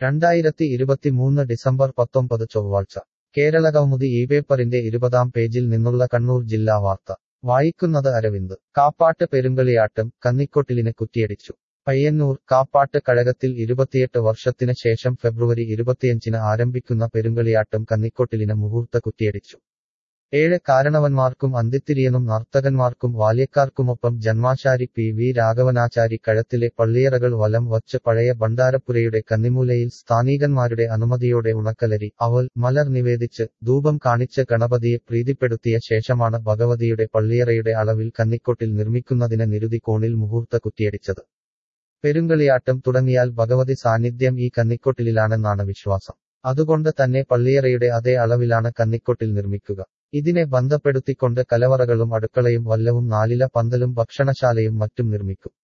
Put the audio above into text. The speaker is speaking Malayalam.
രണ്ടായിരത്തി ഇരുപത്തിമൂന്ന് ഡിസംബർ പത്തൊമ്പത് ചൊവ്വാഴ്ച കേരളകൗമുദി ഈ പേപ്പറിന്റെ ഇരുപതാം പേജിൽ നിന്നുള്ള കണ്ണൂർ ജില്ലാ വാർത്ത വായിക്കുന്നത് അരവിന്ദ് കാപ്പാട്ട് പെരുങ്കളിയാട്ടം കന്നിക്കൊട്ടിലിന് കുറ്റിയടിച്ചു പയ്യന്നൂർ കാപ്പാട്ട് കഴകത്തിൽ ഇരുപത്തിയെട്ട് വർഷത്തിന് ശേഷം ഫെബ്രുവരി ഇരുപത്തിയഞ്ചിന് ആരംഭിക്കുന്ന പെരുങ്കളിയാട്ടം കന്നിക്കൊട്ടിലിന് മുഹൂർത്ത കുറ്റിയടിച്ചു ഏഴ് കാരണവന്മാർക്കും അന്തിത്തിരിയനും നർത്തകന്മാർക്കും ബാല്യക്കാർക്കുമൊപ്പം ജന്മാശാരി പി വി രാഘവനാചാരി കഴത്തിലെ പള്ളിയറകൾ വലം വച്ച് പഴയ ഭണ്ഡാരപ്പുരയുടെ കന്നിമൂലയിൽ സ്ഥാനീകന്മാരുടെ അനുമതിയോടെ ഉണക്കലരി അവൽ മലർ നിവേദിച്ച് ധൂപം കാണിച്ച് ഗണപതിയെ പ്രീതിപ്പെടുത്തിയ ശേഷമാണ് ഭഗവതിയുടെ പള്ളിയറയുടെ അളവിൽ കന്നിക്കൊട്ടിൽ നിർമ്മിക്കുന്നതിന് നിരുതി കോണിൽ മുഹൂർത്ത കുറ്റിയടിച്ചത് പെരുങ്കളിയാട്ടം തുടങ്ങിയാൽ ഭഗവതി സാന്നിധ്യം ഈ കന്നിക്കൊട്ടിലാണെന്നാണ് വിശ്വാസം അതുകൊണ്ട് തന്നെ പള്ളിയറയുടെ അതേ അളവിലാണ് കന്നിക്കൊട്ടിൽ നിർമ്മിക്കുക ഇതിനെ ബന്ധപ്പെടുത്തിക്കൊണ്ട് കലവറകളും അടുക്കളയും വല്ലവും നാലില പന്തലും ഭക്ഷണശാലയും മറ്റും നിർമ്മിക്കും